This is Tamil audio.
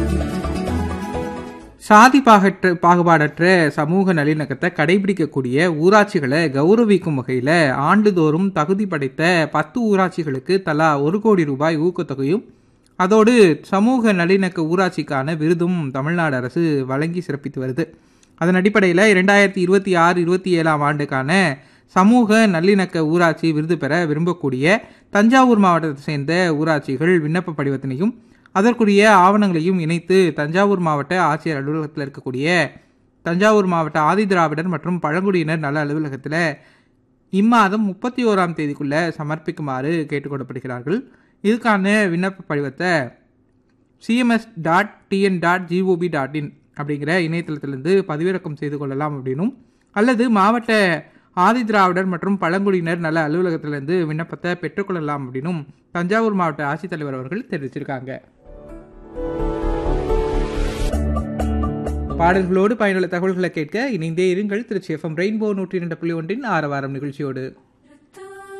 சாதி பாகற்ற பாகுபாடற்ற சமூக நல்லிணக்கத்தை கடைபிடிக்கக்கூடிய ஊராட்சிகளை கௌரவிக்கும் வகையில் ஆண்டுதோறும் தகுதி படைத்த பத்து ஊராட்சிகளுக்கு தலா ஒரு கோடி ரூபாய் ஊக்கத்தொகையும் அதோடு சமூக நல்லிணக்க ஊராட்சிக்கான விருதும் தமிழ்நாடு அரசு வழங்கி சிறப்பித்து வருது அதன் அடிப்படையில் இரண்டாயிரத்தி இருபத்தி ஆறு இருபத்தி ஏழாம் ஆண்டுக்கான சமூக நல்லிணக்க ஊராட்சி விருது பெற விரும்பக்கூடிய தஞ்சாவூர் மாவட்டத்தை சேர்ந்த ஊராட்சிகள் விண்ணப்ப படிவத்தினையும் அதற்குரிய ஆவணங்களையும் இணைத்து தஞ்சாவூர் மாவட்ட ஆட்சியர் அலுவலகத்தில் இருக்கக்கூடிய தஞ்சாவூர் மாவட்ட ஆதிதிராவிடர் மற்றும் பழங்குடியினர் நல அலுவலகத்தில் இம்மாதம் முப்பத்தி ஓராம் தேதிக்குள்ளே சமர்ப்பிக்குமாறு கேட்டுக்கொள்ளப்படுகிறார்கள் இதுக்கான விண்ணப்ப படிவத்தை சிஎம்எஸ் டாட் டிஎன் டாட் ஜிஓபி டாட் இன் அப்படிங்கிற இணையதளத்திலிருந்து பதிவிறக்கம் செய்து கொள்ளலாம் அப்படின்னும் அல்லது மாவட்ட ஆதிதிராவிடர் மற்றும் பழங்குடியினர் நல அலுவலகத்திலிருந்து விண்ணப்பத்தை பெற்றுக்கொள்ளலாம் அப்படின்னும் தஞ்சாவூர் மாவட்ட ஆட்சித்தலைவர் அவர்கள் தெரிவிச்சிருக்காங்க பாடல்களோடு பயனுள்ள தகவல்களை கேட்க இணைந்தே இருங்கள் திருச்சி எஃப்எம் ரெயின்போ நூற்றி இரண்டு புள்ளி ஒன்றின் ஆரவாரம் நிகழ்ச்சியோடு